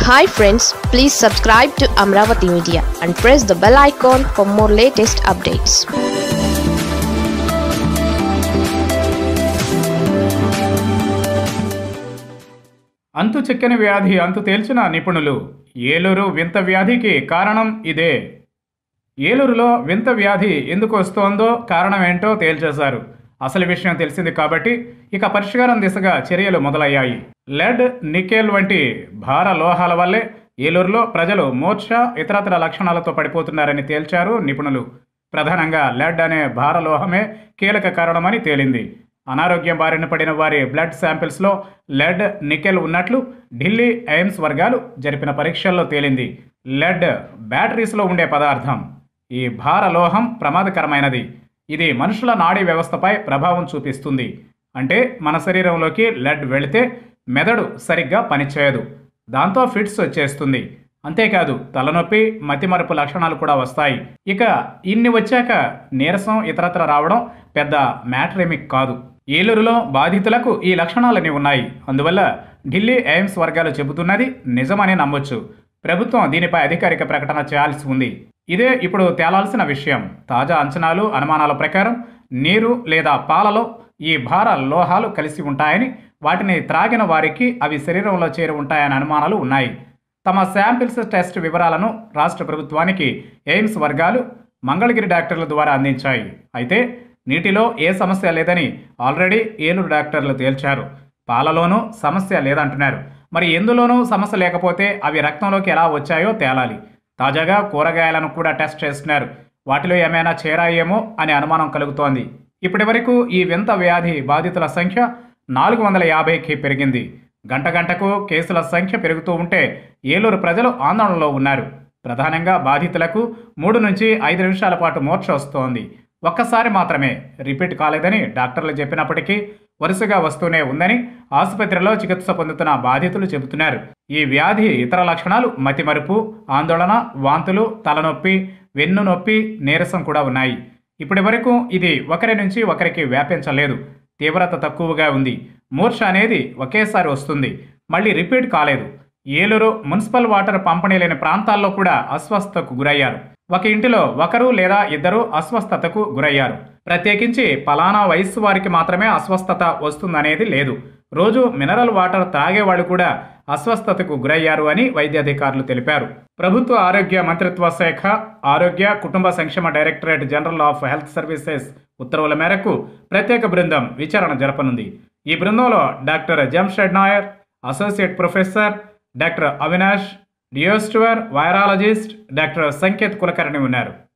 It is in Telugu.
hi friends please subscribe to Amaravati media and press the bell icon for more latest updates అంతు చిక్కని వ్యాధి అంతు తేల్చిన నిపుణులు ఏలూరు వింత వ్యాధికి కారణం ఇదే ఏలూరులో వింత వ్యాధి ఎందుకు వస్తోందో కారణం ఏంటో తేల్చేశారు అసలు విషయం తెలిసింది కాబట్టి ఇక పరిష్కారం దిశగా చర్యలు మొదలయ్యాయి లెడ్ నికెల్ వంటి భార లోహాల వల్లే ఏలూరులో ప్రజలు మూర్ఛ ఇతరతర లక్షణాలతో పడిపోతున్నారని తేల్చారు నిపుణులు ప్రధానంగా లెడ్ అనే భారలోహమే కీలక కారణమని తేలింది అనారోగ్యం బారిన పడిన వారి బ్లడ్ శాంపిల్స్లో లెడ్ నికెల్ ఉన్నట్లు ఢిల్లీ ఎయిమ్స్ వర్గాలు జరిపిన పరీక్షల్లో తేలింది లెడ్ బ్యాటరీస్లో ఉండే పదార్థం ఈ భారలోహం ప్రమాదకరమైనది ఇది మనుషుల నాడీ వ్యవస్థపై ప్రభావం చూపిస్తుంది అంటే మన శరీరంలోకి లెడ్ వెళితే మెదడు సరిగ్గా పనిచేయదు దాంతో ఫిట్స్ వచ్చేస్తుంది అంతేకాదు తలనొప్పి మతిమరుపు లక్షణాలు కూడా వస్తాయి ఇక ఇన్ని వచ్చాక నీరసం ఇతరత్ర రావడం పెద్ద మ్యాట్రేమిక్ కాదు ఏలూరులో బాధితులకు ఈ లక్షణాలన్నీ ఉన్నాయి అందువల్ల ఢిల్లీ ఎయిమ్స్ వర్గాలు చెబుతున్నది నిజమని నమ్మొచ్చు ప్రభుత్వం దీనిపై అధికారిక ప్రకటన చేయాల్సి ఉంది ఇదే ఇప్పుడు తేలాల్సిన విషయం తాజా అంచనాలు అనుమానాల ప్రకారం నీరు లేదా పాలలో ఈ భార లోహాలు కలిసి ఉంటాయని వాటిని త్రాగిన వారికి అవి శరీరంలో చేరి ఉంటాయని అనుమానాలు ఉన్నాయి తమ శాంపిల్స్ టెస్ట్ వివరాలను రాష్ట్ర ప్రభుత్వానికి ఎయిమ్స్ వర్గాలు మంగళగిరి డాక్టర్ల ద్వారా అందించాయి అయితే నీటిలో ఏ సమస్య లేదని ఆల్రెడీ ఏలూరు డాక్టర్లు తేల్చారు పాలలోనూ సమస్య లేదంటున్నారు మరి ఎందులోనూ సమస్య లేకపోతే అవి రక్తంలోకి ఎలా వచ్చాయో తేలాలి తాజాగా కూరగాయలను కూడా టెస్ట్ చేస్తున్నారు వాటిలో ఏమైనా చేరాయేమో అనే అనుమానం కలుగుతోంది ఇప్పటి వరకు ఈ వింత వ్యాధి బాధితుల సంఖ్య నాలుగు వందల యాభైకి పెరిగింది గంట గంటకు కేసుల సంఖ్య పెరుగుతూ ఉంటే ఏలూరు ప్రజలు ఆందోళనలో ఉన్నారు ప్రధానంగా బాధితులకు మూడు నుంచి ఐదు నిమిషాల పాటు మోర్చ వస్తోంది ఒక్కసారి మాత్రమే రిపీట్ కాలేదని డాక్టర్లు చెప్పినప్పటికీ వరుసగా వస్తూనే ఉందని ఆసుపత్రిలో చికిత్స పొందుతున్న బాధితులు చెబుతున్నారు ఈ వ్యాధి ఇతర లక్షణాలు మతిమరుపు ఆందోళన వాంతులు తలనొప్పి వెన్ను నొప్పి నీరసం కూడా ఉన్నాయి ఇప్పటి వరకు ఇది ఒకరి నుంచి ఒకరికి వ్యాపించలేదు తీవ్రత తక్కువగా ఉంది మూర్ఛ అనేది ఒకేసారి వస్తుంది మళ్ళీ రిపీట్ కాలేదు ఏలూరు మున్సిపల్ వాటర్ పంపిణీ లేని ప్రాంతాల్లో కూడా అస్వస్థతకు గురయ్యారు ఒక ఇంటిలో ఒకరు లేదా ఇద్దరు అస్వస్థతకు గురయ్యారు ప్రత్యేకించి పలానా వయస్సు వారికి మాత్రమే అస్వస్థత వస్తుందనేది లేదు రోజు మినరల్ వాటర్ తాగేవాళ్ళు కూడా అస్వస్థతకు గురయ్యారు అని వైద్యాధికారులు తెలిపారు ప్రభుత్వ ఆరోగ్య మంత్రిత్వ శాఖ ఆరోగ్య కుటుంబ సంక్షేమ directorate general of health services ఉత్తర్వుల మేరకు ప్రత్యేక బృందం విచారణ జరపనుంది ఈ బృందంలో doctor Jamshed Nair associate professor doctor Avinash Deoshatwar virologist doctor Sanket Kulkarni ఉన్నారు